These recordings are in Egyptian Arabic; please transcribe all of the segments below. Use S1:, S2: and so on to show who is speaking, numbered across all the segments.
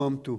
S1: مامته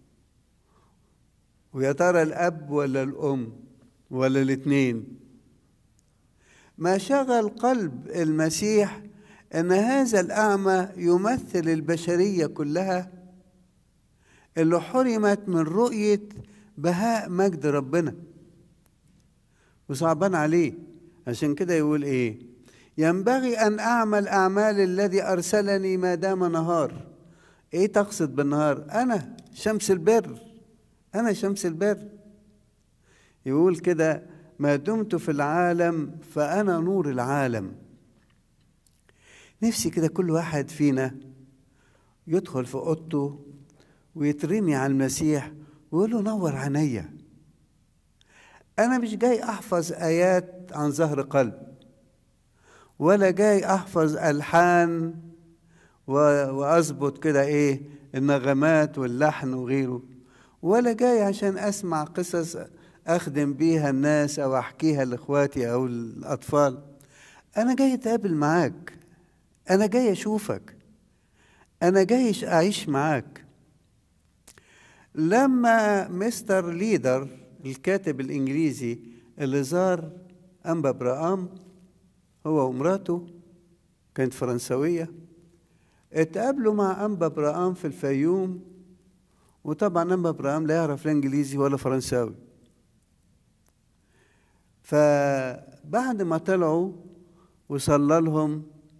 S1: ويا ترى الاب ولا الام ولا الاثنين ما شغل قلب المسيح ان هذا الاعمى يمثل البشريه كلها اللي حرمت من رؤيه بهاء مجد ربنا وصعبان عليه عشان كده يقول ايه ينبغي ان اعمل اعمال الذي ارسلني ما دام نهار ايه تقصد بالنهار انا شمس البر انا شمس البر يقول كده ما دمت في العالم فانا نور العالم نفسي كده كل واحد فينا يدخل في اوضته ويترمي على المسيح ويقول له نور عينيا انا مش جاي احفظ ايات عن ظهر قلب ولا جاي احفظ الحان واظبط كده ايه النغمات واللحن وغيره ولا جاي عشان اسمع قصص اخدم بيها الناس او احكيها لاخواتي او الاطفال انا جاي اتقابل معاك انا جاي اشوفك انا جاي اعيش معاك لما مستر ليدر الكاتب الانجليزي اللي زار انبا برام هو ومراته كانت فرنسويه اتقابلوا مع انبا برام في الفيوم وطبعا انبا برام لا يعرف لا انجليزي ولا فرنساوي فبعد ما طلعوا وصلى لهم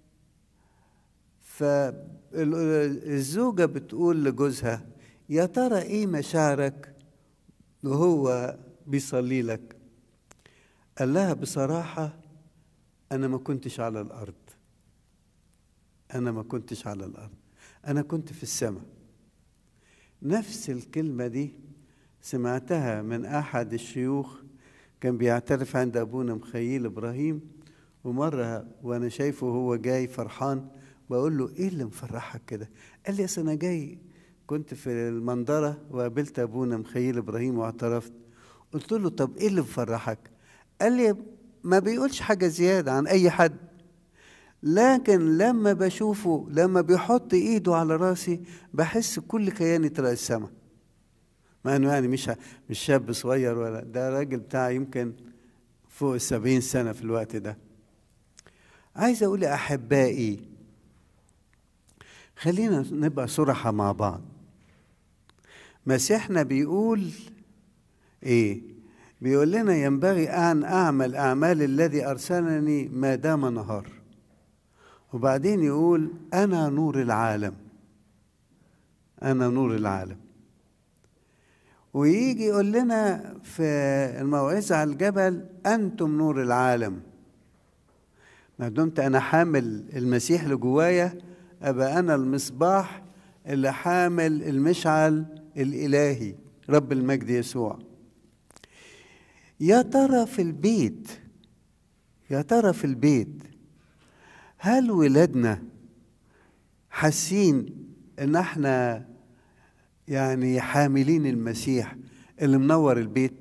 S1: فالزوجة بتقول لجوزها يا ترى ايه مشاعرك وهو بيصلي لك قال لها بصراحة أنا ما كنتش على الأرض أنا ما كنتش على الأرض أنا كنت في السماء نفس الكلمة دي سمعتها من أحد الشيوخ كان بيعترف عند أبونا مخيل إبراهيم ومرة وأنا شايفه هو جاي فرحان بقول له إيه اللي مفرحك كده؟ قال لي أصل أنا جاي كنت في المنظرة وقابلت أبونا مخيل إبراهيم واعترفت قلت له طب إيه اللي مفرحك؟ قال لي ما بيقولش حاجة زيادة عن أي حد لكن لما بشوفه لما بيحط ايده على راسي بحس كل كياني طلع السما مع انه يعني مش مش شاب صغير ولا ده راجل بتاع يمكن فوق السبعين سنة في الوقت ده عايز اقول يا احبائي خلينا نبقى صرحة مع بعض مسيحنا بيقول ايه بيقول لنا ينبغي ان اعمل اعمال الذي ارسلني ما دام نهار وبعدين يقول انا نور العالم انا نور العالم ويجي يقول لنا في الموعظة على الجبل أنتم نور العالم ما دمت أنا حامل المسيح اللي جوايا أبقى أنا المصباح اللي حامل المشعل الإلهي رب المجد يسوع يا ترى في البيت يا ترى في البيت هل ولادنا حاسين ان احنا يعني حاملين المسيح اللي منور البيت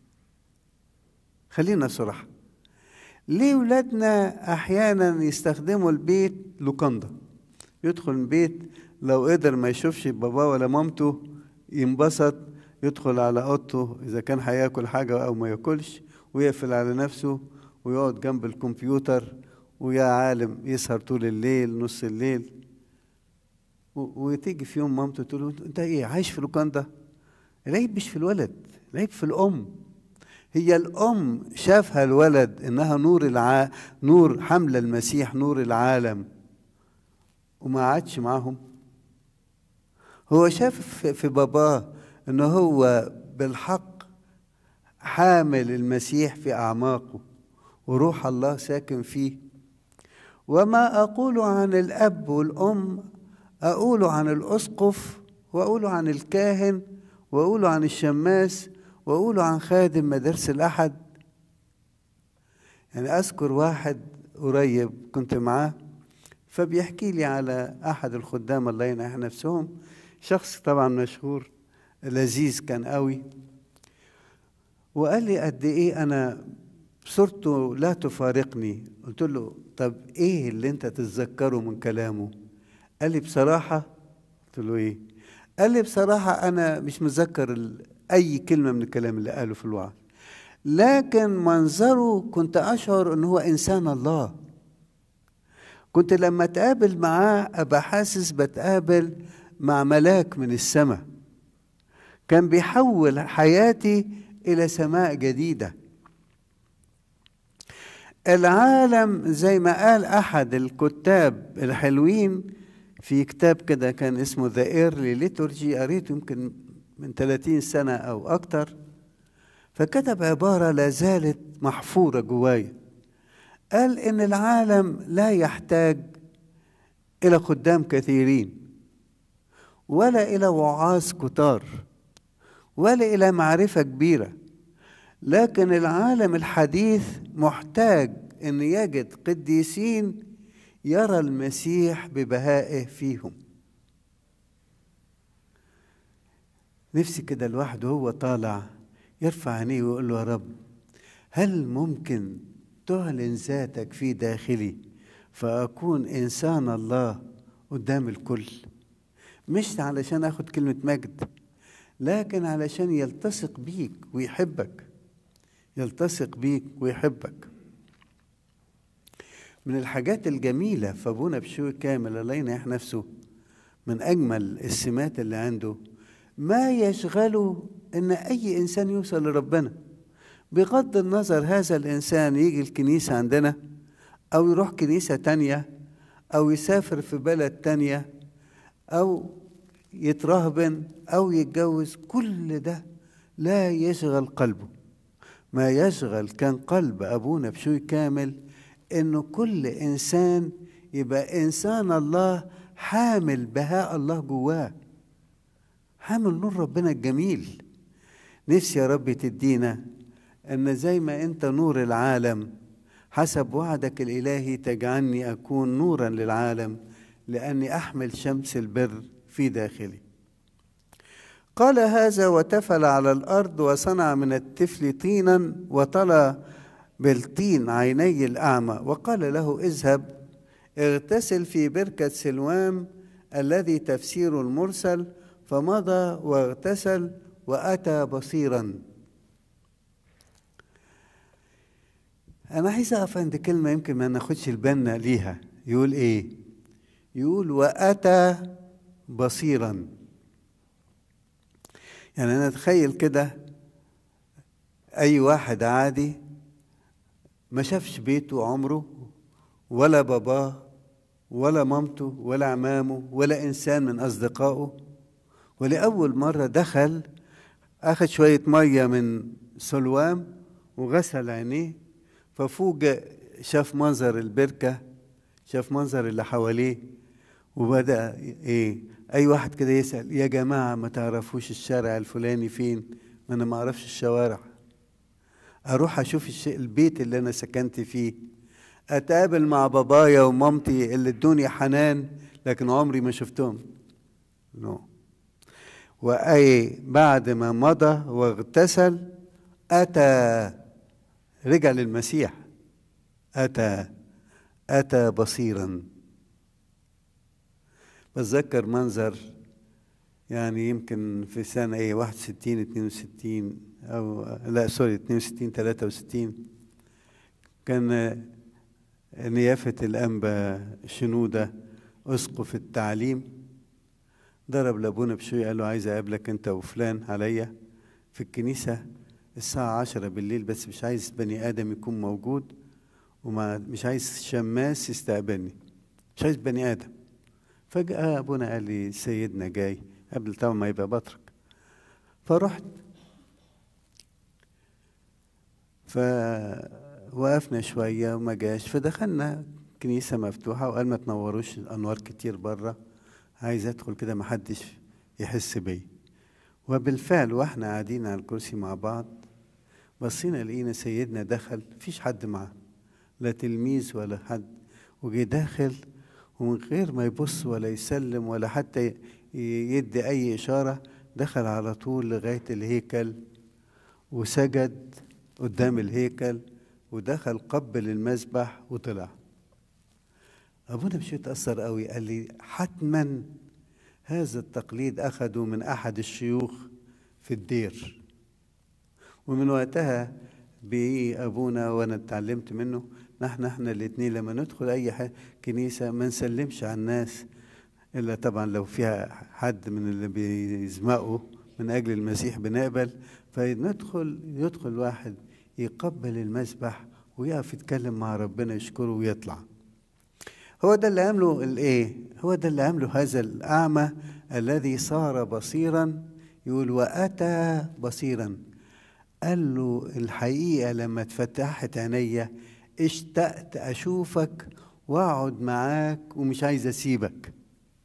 S1: خلينا صراحة ليه ولادنا احيانا يستخدموا البيت لوكاندا يدخل البيت لو قدر ما يشوفش باباه ولا مامته ينبسط يدخل على اوضته اذا كان هياكل حاجه او ما ياكلش ويقفل على نفسه ويقعد جنب الكمبيوتر ويا عالم يسهر طول الليل نص الليل وتيجي في يوم مامته تقول له انت ايه عايش في لوكاندا العيب مش في الولد العيب في الام هي الام شافها الولد انها نور الع... نور حمل المسيح نور العالم وما عادش معاهم هو شاف في باباه ان هو بالحق حامل المسيح في اعماقه وروح الله ساكن فيه وما اقول عن الاب والام اقول عن الاسقف واقول عن الكاهن واقول عن الشماس واقول عن خادم مدارس الاحد يعني اذكر واحد قريب كنت معاه فبيحكي لي على احد الخدام الله ينعح نفسهم شخص طبعا مشهور لذيذ كان قوي وقال لي قد ايه انا صورته لا تفارقني قلت له طب ايه اللي انت تتذكره من كلامه قال لي بصراحة قلت له ايه قال لي بصراحة أنا مش متذكر أي كلمة من الكلام اللي قاله في الوعظ لكن منظره كنت أشعر أنه هو إنسان الله كنت لما أتقابل معاه أبقى حاسس بتقابل مع ملاك من السماء كان بيحول حياتي إلى سماء جديدة العالم زي ما قال أحد الكتاب الحلوين في كتاب كده كان اسمه ذا ايرلي ليتورجي قريته يمكن من 30 سنة أو أكتر فكتب عبارة لا زالت محفورة جوايا قال إن العالم لا يحتاج إلى خدام كثيرين ولا إلى وعاظ كتار ولا إلى معرفة كبيرة لكن العالم الحديث محتاج أن يجد قديسين يرى المسيح ببهائه فيهم نفسي كده الواحد وهو طالع يرفع عينيه ويقول له يا رب هل ممكن تعلن ذاتك في داخلي فأكون إنسان الله قدام الكل مش علشان أخد كلمة مجد لكن علشان يلتصق بيك ويحبك يلتصق بيك ويحبك من الحاجات الجميلة في أبونا بشوي كامل الله ينيح نفسه من أجمل السمات اللي عنده ما يشغله إن أي إنسان يوصل لربنا بغض النظر هذا الإنسان يجي الكنيسة عندنا أو يروح كنيسة تانية أو يسافر في بلد تانية أو يترهبن أو يتجوز كل ده لا يشغل قلبه ما يشغل كان قلب أبونا بشوي كامل إنه كل إنسان يبقى إنسان الله حامل بهاء الله جواه حامل نور ربنا الجميل نفسي يا رب تدينا ان زي ما انت نور العالم حسب وعدك الالهي تجعلني اكون نورا للعالم لاني احمل شمس البر في داخلي قال هذا وتفل على الارض وصنع من الطفل طينا وطلى بالطين عيني الاعمى وقال له اذهب اغتسل في بركه سلوام الذي تفسير المرسل فمضى واغتسل واتى بصيرا انا عايز اقف عند كلمه يمكن ما ناخدش البنا ليها يقول ايه يقول واتى بصيرا يعني انا اتخيل كده اي واحد عادي ما شافش بيته عمره ولا باباه ولا مامته ولا عمامه ولا انسان من اصدقائه ولأول مرة دخل أخذ شوية مية من سلوام وغسل عينيه ففوجئ شاف منظر البركة شاف منظر اللي حواليه وبدأ إيه أي واحد كده يسأل يا جماعة ما تعرفوش الشارع الفلاني فين ما أنا ما أعرفش الشوارع أروح أشوف الشيء البيت اللي أنا سكنت فيه أتقابل مع بابايا ومامتي اللي ادوني حنان لكن عمري ما شفتهم نو no. وأي بعد ما مضى واغتسل أتى رجع للمسيح أتى أتى بصيرا بتذكر منظر يعني يمكن في سنة ايه 61 62 أو لا سوري 62 63 كان نيافة الأنبا شنودة أسقف التعليم ضرب لابونا بشوي قال له عايز اقابلك انت وفلان عليا في الكنيسة الساعة عشرة بالليل بس مش عايز بني آدم يكون موجود وما مش عايز شماس يستقبلني مش عايز بني آدم فجأة أبونا قال لي سيدنا جاي قبل طبعا ما يبقى بطرك فرحت فوقفنا شوية وما جاش فدخلنا كنيسة مفتوحة وقال ما تنوروش الأنوار كتير بره عايز ادخل كده محدش يحس بيا وبالفعل واحنا قاعدين على الكرسي مع بعض بصينا لقينا سيدنا دخل مفيش حد معاه لا تلميذ ولا حد وجي داخل ومن غير ما يبص ولا يسلم ولا حتى يدي اي اشاره دخل على طول لغايه الهيكل وسجد قدام الهيكل ودخل قبل المذبح وطلع ابونا مش اتاثر قوي قال لي حتما هذا التقليد أخذه من أحد الشيوخ في الدير ومن وقتها بأبونا وأنا اتعلمت منه نحن احنا الاثنين لما ندخل أي كنيسة ما نسلمش على الناس إلا طبعا لو فيها حد من اللي بيزمقوا من أجل المسيح بنقبل فندخل يدخل واحد يقبل المسبح ويقف يتكلم مع ربنا يشكره ويطلع هو ده اللي عمله الايه هو ده اللي عمله هذا الاعمى الذي صار بصيرا يقول واتى بصيرا قال له الحقيقه لما اتفتحت عينيا اشتقت اشوفك واقعد معاك ومش عايز اسيبك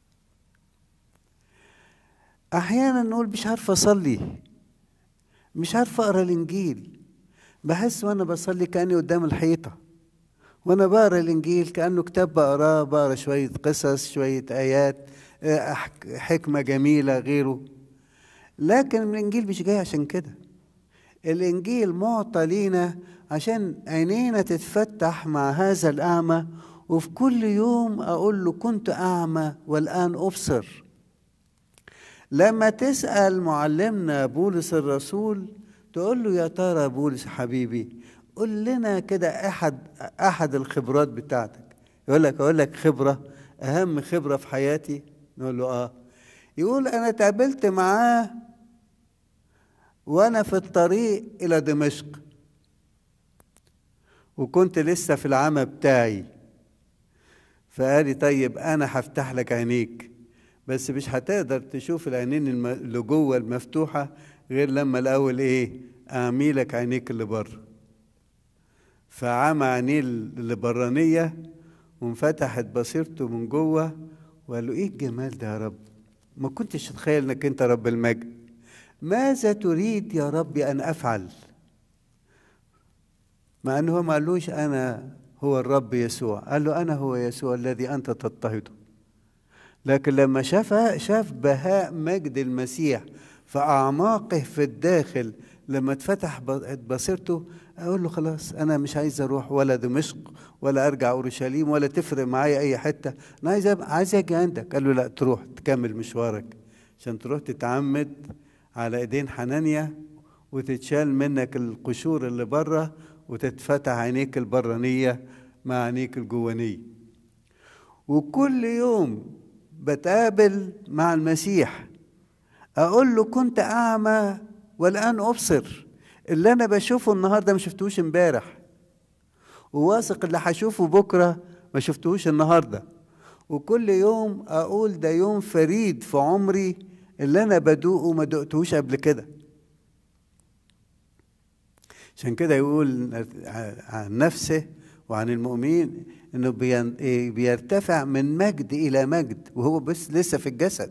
S1: احيانا نقول مش عارف اصلي مش عارف اقرا الانجيل بحس وانا بصلي كاني قدام الحيطه وانا بقرا الانجيل كانه كتاب بقراه بقرا شويه قصص شويه ايات حكمه جميله غيره لكن الانجيل مش جاي عشان كده الانجيل معطى لينا عشان عينينا تتفتح مع هذا الاعمى وفي كل يوم اقول له كنت اعمى والان ابصر لما تسال معلمنا بولس الرسول تقول له يا ترى بولس حبيبي قول لنا كده احد احد الخبرات بتاعتك يقول لك اقول لك خبره اهم خبره في حياتي نقول له اه يقول انا تقابلت معاه وانا في الطريق الى دمشق وكنت لسه في العمى بتاعي فقال لي طيب انا هفتح لك عينيك بس مش هتقدر تشوف العينين اللي جوه المفتوحه غير لما الاول ايه اعمي لك عينيك اللي بره فعمى عينيه اللي برانيه وانفتحت بصيرته من جوه وقال له ايه الجمال ده يا رب ما كنتش اتخيل انك انت رب المجد ماذا تريد يا رب ان افعل مع انه ما قالوش انا هو الرب يسوع قال له انا هو يسوع الذي انت تضطهده لكن لما شاف شاف بهاء مجد المسيح في اعماقه في الداخل لما اتفتح بصيرته اقول له خلاص انا مش عايز اروح ولا دمشق ولا ارجع اورشليم ولا تفرق معايا اي حته انا عايز عايز اجي عندك قال له لا تروح تكمل مشوارك عشان تروح تتعمد على ايدين حنانيا وتتشال منك القشور اللي بره وتتفتح عينيك البرانيه مع عينيك الجوانيه وكل يوم بتقابل مع المسيح اقول له كنت اعمى والان ابصر اللي انا بشوفه النهارده ما شفتوش امبارح وواثق اللي هشوفه بكره ما شفتوش النهارده وكل يوم اقول ده يوم فريد في عمري اللي انا بدوقه ما دقتهوش قبل كده عشان كده يقول عن نفسه وعن المؤمنين انه بيرتفع من مجد الى مجد وهو بس لسه في الجسد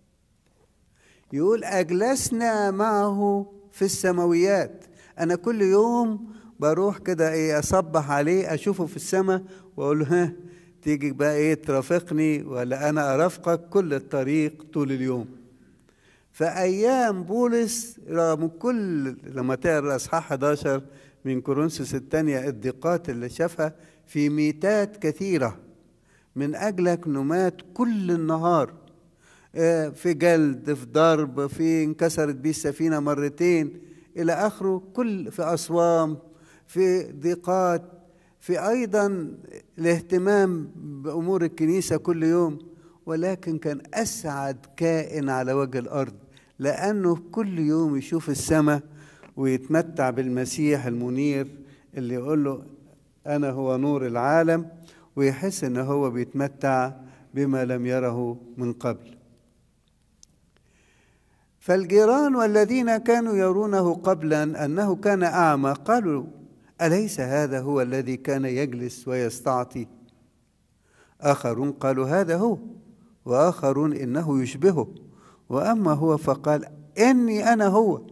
S1: يقول اجلسنا معه في السماويات انا كل يوم بروح كده ايه اصبح عليه اشوفه في السماء واقول له ها تيجي بقى ايه ترافقني ولا انا ارافقك كل الطريق طول اليوم فايام بولس رغم كل لما تقرا اصحاح 11 من كورنثوس الثانيه الضيقات اللي شافها في ميتات كثيره من اجلك نمات كل النهار في جلد في ضرب في انكسرت بيه السفينه مرتين الى اخره كل في اصوام في ضيقات في ايضا الاهتمام بامور الكنيسه كل يوم ولكن كان اسعد كائن على وجه الارض لانه كل يوم يشوف السماء ويتمتع بالمسيح المنير اللي يقول له انا هو نور العالم ويحس ان هو بيتمتع بما لم يره من قبل فالجيران والذين كانوا يرونه قبلا انه كان اعمى قالوا اليس هذا هو الذي كان يجلس ويستعطي اخرون قالوا هذا هو واخرون انه يشبهه واما هو فقال اني انا هو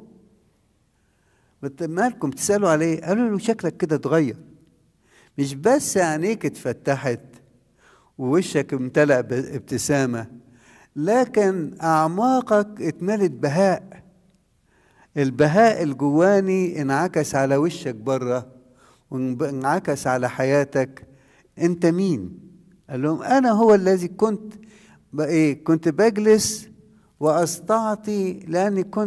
S1: مالكم تسالوا عليه قالوا له شكلك كده اتغير مش بس عينيك اتفتحت ووشك امتلأ بابتسامه لكن أعماقك اتملت بهاء البهاء الجواني انعكس على وشك بره وانعكس على حياتك انت مين قال لهم انا هو الذي كنت ايه كنت بجلس واستعطي لاني كنت